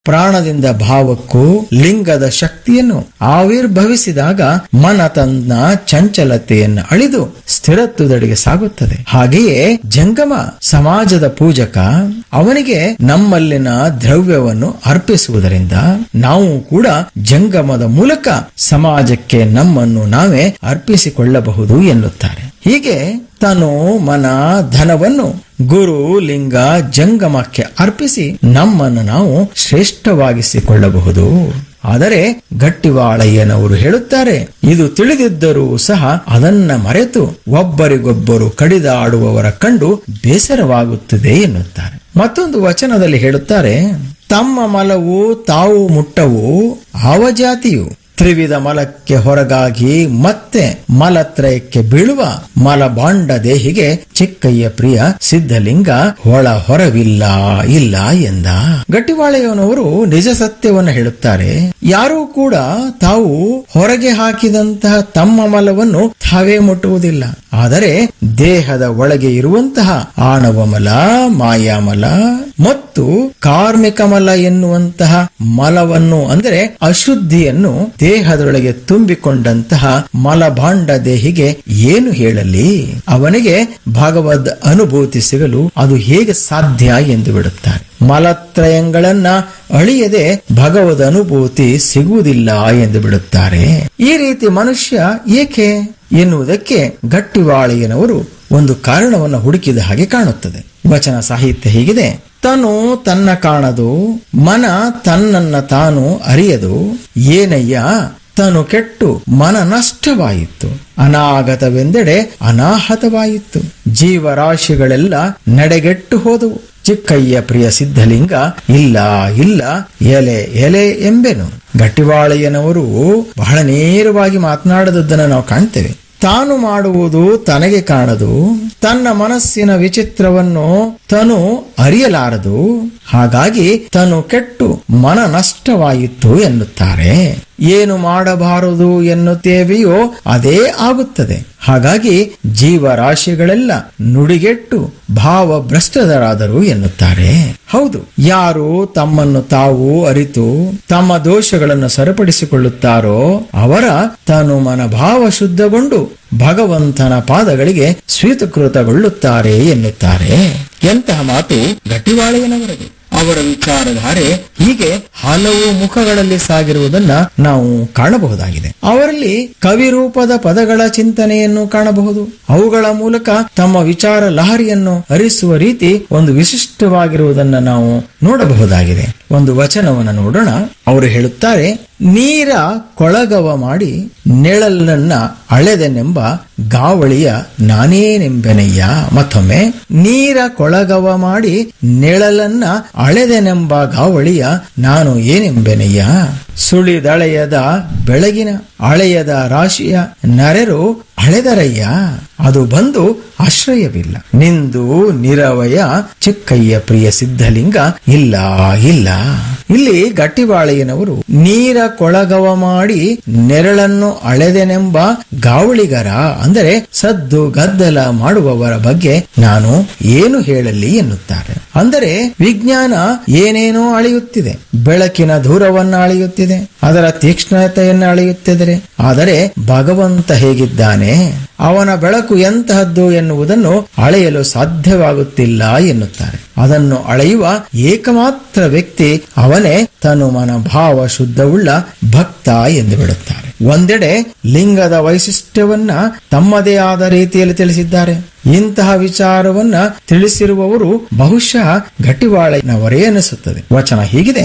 ಪ್ರಾಣದಿಂದ ಭಾವಕ್ಕೂ ಲಿಂಗದ ಶಕ್ತಿಯನ್ನು ಆವಿರ್ಭವಿಸಿದಾಗ ಮನ ತನ್ನ ಚಂಚಲತೆಯನ್ನು ಅಳಿದು ಸ್ಥಿರತ್ವದೆಡೆಗೆ ಸಾಗುತ್ತದೆ ಹಾಗೆಯೇ ಜಂಗಮ ಸಮಾಜದ ಪೂಜಕ ಅವನಿಗೆ ನಮ್ಮಲ್ಲಿನ ದ್ರವ್ಯವನ್ನು ಅರ್ಪಿಸುವುದರಿಂದ ನಾವು ಕೂಡ ಜಂಗಮದ ಮೂಲಕ ಸಮಾಜಕ್ಕೆ ನಮ್ಮನ್ನು ನಾವೇ ಅರ್ಪಿಸಿಕೊಳ್ಳಬಹುದು ಎನ್ನುತ್ತಾರೆ ಹೀಗೆ ತನು ಮನ ಧನವನ್ನು ಗುರು ಲಿಂಗ ಜಂಗಮಕ್ಕೆ ಅರ್ಪಿಸಿ ನಮ್ಮನ್ನು ನಾವು ಶ್ರೇಷ್ಠವಾಗಿಸಿಕೊಳ್ಳಬಹುದು ಆದರೆ ಗಟ್ಟಿವಾಳಯ್ಯನವರು ಹೇಳುತ್ತಾರೆ ಇದು ತಿಳಿದಿದ್ದರೂ ಸಹ ಅದನ್ನ ಮರೆತು ಒಬ್ಬರಿಗೊಬ್ಬರು ಕಡಿದಾಡುವವರ ಕಂಡು ಬೇಸರವಾಗುತ್ತದೆ ಎನ್ನುತ್ತಾರೆ ಮತ್ತೊಂದು ವಚನದಲ್ಲಿ ಹೇಳುತ್ತಾರೆ ತಮ್ಮ ಮಲವು ತಾವು ಮುಟ್ಟವು ಆವ ಜಾತಿಯು ತ್ರಿವಿಧ ಮಲಕ್ಕೆ ಹೊರಗಾಗಿ ಮತ್ತೆ ಮಲತ್ರಯಕ್ಕೆ ಬೀಳುವ ಮಲಬಾಂಡ ದೇಹಿಗೆ ಚಿಕ್ಕಯ್ಯ ಪ್ರಿಯ ಸಿದ್ಧಲಿಂಗ ಒಳ ಹೊರವಿಲ್ಲ ಇಲ್ಲ ಎಂದ ಗಟ್ಟಿವಾಳೆಯವನವರು ನಿಜ ಸತ್ಯವನ್ನು ಹೇಳುತ್ತಾರೆ ಯಾರೂ ಕೂಡ ತಾವು ಹೊರಗೆ ಹಾಕಿದಂತಹ ತಮ್ಮ ಮಲವನ್ನು ತಾವೇ ಮುಟ್ಟುವುದಿಲ್ಲ ಆದರೆ ದೇಹದ ಒಳಗೆ ಇರುವಂತಹ ಆಣವ ಮಲ ಮಾಯಾಮಲ ಮತ್ತು ಕಾರ್ಮಿಕ ಮಲ ಎನ್ನುವಂತಹ ಮಲವನ್ನು ಅಂದರೆ ಅಶುದ್ಧಿಯನ್ನು ದೇಹದೊಳಗೆ ತುಂಬಿಕೊಂಡಂತಹ ಮಲಭಾಂಡ ದೇಹಿಗೆ ಏನು ಹೇಳಲಿ ಅವನಿಗೆ ಭಗವದ್ ಅನುಭೂತಿ ಸಿಗಲು ಅದು ಹೇಗೆ ಸಾಧ್ಯ ಎಂದು ಬಿಡುತ್ತಾರೆ ಮಲತ್ರಯಗಳನ್ನ ಅಳಿಯದೆ ಭಗವದ್ ಅನುಭೂತಿ ಸಿಗುವುದಿಲ್ಲ ಎಂದು ಬಿಡುತ್ತಾರೆ ಈ ರೀತಿ ಮನುಷ್ಯ ಏಕೆ ಎನ್ನುವುದಕ್ಕೆ ಗಟ್ಟಿವಾಳಿಯನವರು ಒಂದು ಕಾರಣವನ್ನು ಹುಡುಕಿದ ಹಾಗೆ ಕಾಣುತ್ತದೆ ವಚನ ಸಾಹಿತ್ಯ ಹೀಗಿದೆ ತನು ತನ್ನ ಕಾಣದು ಮನ ತನ್ನನ್ನ ತಾನು ಅರಿಯದು ಏನಯ್ಯ ತನು ಕೆಟ್ಟು ಮನ ನಷ್ಟವಾಯಿತು ಅನಾಗತವೆಂದೆಡೆ ಅನಾಹತವಾಯಿತು ಜೀವರಾಶಿಗಳೆಲ್ಲ ನಡೆಗೆಟ್ಟು ಹೋದವು ಚಿಕ್ಕಯ್ಯ ಪ್ರಿಯ ಸಿದ್ಧಲಿಂಗ ಇಲ್ಲ ಇಲ್ಲ ಎಲೆ ಎಲೆ ಎಂಬೆನು ಗಟ್ಟಿವಾಳಯ್ಯನವರು ಬಹಳ ನೇರವಾಗಿ ಮಾತನಾಡದದ್ದನ್ನು ನಾವು ಕಾಣ್ತೇವೆ ತಾನು ಮಾಡುವುದು ತನಗೆ ಕಾಣದು ತನ್ನ ಮನಸ್ಸಿನ ವಿಚಿತ್ರವನ್ನು ತನು ಅರಿಯಲಾರದು ಹಾಗಾಗಿ ತನು ಕೆಟ್ಟು ಮನ ನಷ್ಟವಾಯಿತು ಎನ್ನುತ್ತಾರೆ ಏನು ಮಾಡಬಾರದು ಎನ್ನುತ್ತೇವೆಯೋ ಅದೇ ಆಗುತ್ತದೆ ಹಾಗಾಗಿ ಜೀವರಾಶಿಗಳೆಲ್ಲ ನುಡಿಗೆಟ್ಟು ಭಾವ ಭ್ರಷ್ಟರಾದರು ಎನ್ನುತ್ತಾರೆ ಹೌದು ಯಾರು ತಮ್ಮನ್ನು ತಾವು ಅರಿತು ತಮ್ಮ ದೋಷಗಳನ್ನು ಸರಿಪಡಿಸಿಕೊಳ್ಳುತ್ತಾರೋ ಅವರ ತನು ಮನ ಭಾವ ಶುದ್ಧಗೊಂಡು ಭಗವಂತನ ಪಾದಗಳಿಗೆ ಸ್ವೀತಕೃತಗೊಳ್ಳುತ್ತಾರೆ ಎನ್ನುತ್ತಾರೆ ಎಂತಹ ಮಾತು ಗಟ್ಟಿವಾಳೆಯನವರದು ಅವರ ವಿಚಾರಧಾರೆ ಹೀಗೆ ಹಲವು ಮುಖಗಳಲ್ಲಿ ಸಾಗಿರುವುದನ್ನ ನಾವು ಕಾಣಬಹುದಾಗಿದೆ ಅವರಲ್ಲಿ ಕವಿರೂಪದ ಪದಗಳ ಚಿಂತನೆಯನ್ನು ಕಾಣಬಹುದು ಅವುಗಳ ಮೂಲಕ ತಮ್ಮ ವಿಚಾರ ಲಹರಿಯನ್ನು ಹರಿಸುವ ರೀತಿ ಒಂದು ವಿಶಿಷ್ಟವಾಗಿರುವುದನ್ನ ನಾವು ನೋಡಬಹುದಾಗಿದೆ ಒಂದು ವಚನವನ್ನು ನೋಡೋಣ ಅವರು ಹೇಳುತ್ತಾರೆ ನೀರ ಕೊಳಗವ ಮಾಡಿ ನೆಳಲನ್ನ ಅಳೆದೆನೆಂಬ ಗಾವಳಿಯ ನಾನೇನೆಂಬೆನಯ್ಯ ಮತ್ತೊಮ್ಮೆ ನೀರ ಕೊಳಗವ ಮಾಡಿ ನೆಳಲನ್ನ ಅಳೆದೆನೆಂಬ ಗಾವಳಿಯ ನಾನು ಏನೆಂಬೆನಯ್ಯ ಸುಳಿದಳೆಯದ ಬೆಳಗಿನ ಅಳೆಯದ ರಾಶಿಯ ನರೆರು ಅಳೆದರಯ್ಯ ಅದು ಬಂದು ಆಶ್ರಯವಿಲ್ಲ ನಿಂದು ನಿರವಯ ಚಿಕ್ಕಯ್ಯ ಪ್ರಿಯ ಸಿದ್ಧಲಿಂಗ ಇಲ್ಲ ಇಲ್ಲ ಇಲ್ಲಿ ಗಟ್ಟಿಬಾಳೆಯನವರು ನೀರ ಕೊಳಗವ ಮಾಡಿ ನೆರಳನ್ನು ಅಳೆದೆನೆಂಬ ಗಾವಳಿಗರ ಅಂದರೆ ಸದ್ದು ಗದ್ದಲ ಮಾಡುವವರ ಬಗ್ಗೆ ನಾನು ಏನು ಹೇಳಲಿ ಎನ್ನುತ್ತಾರೆ ಅಂದರೆ ವಿಜ್ಞಾನ ಏನೇನೋ ಅಳೆಯುತ್ತಿದೆ ಬೆಳಕಿನ ದೂರವನ್ನು ಅಳೆಯುತ್ತಿದೆ ಅದರ ತೀಕ್ಷ್ಣತೆಯನ್ನು ಅಳೆಯುತ್ತಿದೆ ಆದರೆ ಭಗವಂತ ಹೇಗಿದ್ದಾನೆ ಅವನ ಬೆಳಕು ಎಂತಹದ್ದು ಎನ್ನುವುದನ್ನು ಅಳೆಯಲು ಸಾಧ್ಯವಾಗುತ್ತಿಲ್ಲ ಎನ್ನುತ್ತಾರೆ ಅದನ್ನು ಅಳೆಯುವ ಏಕಮಾತ್ರ ವ್ಯಕ್ತಿ ಅವನೇ ತನು ಮನ ಭಾವ ಶುದ್ಧವುಳ್ಳ ಭಕ್ತ ಎಂದು ಬಿಡುತ್ತಾರೆ ಒಂದೆಡೆ ಲಿಂಗದ ವೈಶಿಷ್ಟ್ಯವನ್ನ ತಮ್ಮದೇ ಆದ ರೀತಿಯಲ್ಲಿ ತಿಳಿಸಿದ್ದಾರೆ ಇಂತಹ ವಿಚಾರವನ್ನ ತಿಳಿಸಿರುವವರು ಬಹುಶಃ ಗಟ್ಟಿವಾಳನವರೇ ಅನಿಸುತ್ತದೆ ವಚನ ಹೀಗಿದೆ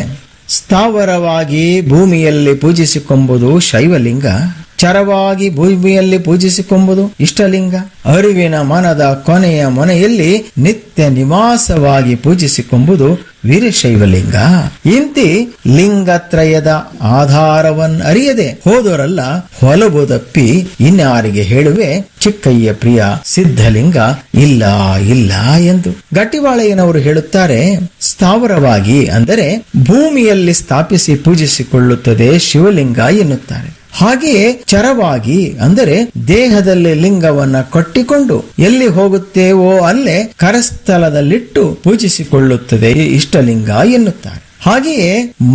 ಸ್ಥಾವರವಾಗಿ ಭೂಮಿಯಲ್ಲಿ ಪೂಜಿಸಿಕೊಂಬುದು ಶೈವಲಿಂಗ ಚರವಾಗಿ ಭೂಮಿಯಲ್ಲಿ ಪೂಜಿಸಿಕೊಂಬುದು ಇಷ್ಟಲಿಂಗ ಅರಿವಿನ ಮನದ ಕೊನೆಯ ಮನೆಯಲ್ಲಿ ನಿತ್ಯ ನಿವಾಸವಾಗಿ ಪೂಜಿಸಿಕೊಂಬುದು ವೀರಶೈವಲಿಂಗ ಇಂತಿ ಲಿಂಗತ್ರಯದ ಆಧಾರವನ್ನ ಅರಿಯದೆ ಹೋದವರಲ್ಲ ಹೊಲಬುದಪ್ಪಿ ಇನ್ಯಾರಿಗೆ ಹೇಳುವೆ ಚಿಕ್ಕಯ್ಯ ಪ್ರಿಯ ಸಿದ್ಧಲಿಂಗ ಇಲ್ಲ ಇಲ್ಲ ಎಂದು ಗಟ್ಟಿವಾಳೆಯನವರು ಹೇಳುತ್ತಾರೆ ಸ್ಥಾವರವಾಗಿ ಅಂದರೆ ಭೂಮಿಯಲ್ಲಿ ಸ್ಥಾಪಿಸಿ ಪೂಜಿಸಿಕೊಳ್ಳುತ್ತದೆ ಶಿವಲಿಂಗ ಎನ್ನುತ್ತಾರೆ ಹಾಗೆಯೇ ಚರವಾಗಿ ಅಂದರೆ ದೇಹದಲ್ಲಿ ಲಿಂಗವನ್ನ ಕಟ್ಟಿಕೊಂಡು ಎಲ್ಲಿ ಹೋಗುತ್ತೇವೋ ಅಲ್ಲೇ ಕರಸ್ಥಲದಲ್ಲಿಟ್ಟು ಪೂಜಿಸಿಕೊಳ್ಳುತ್ತದೆ ಇಷ್ಟಲಿಂಗ ಎನ್ನುತ್ತಾರೆ ಹಾಗೆಯೇ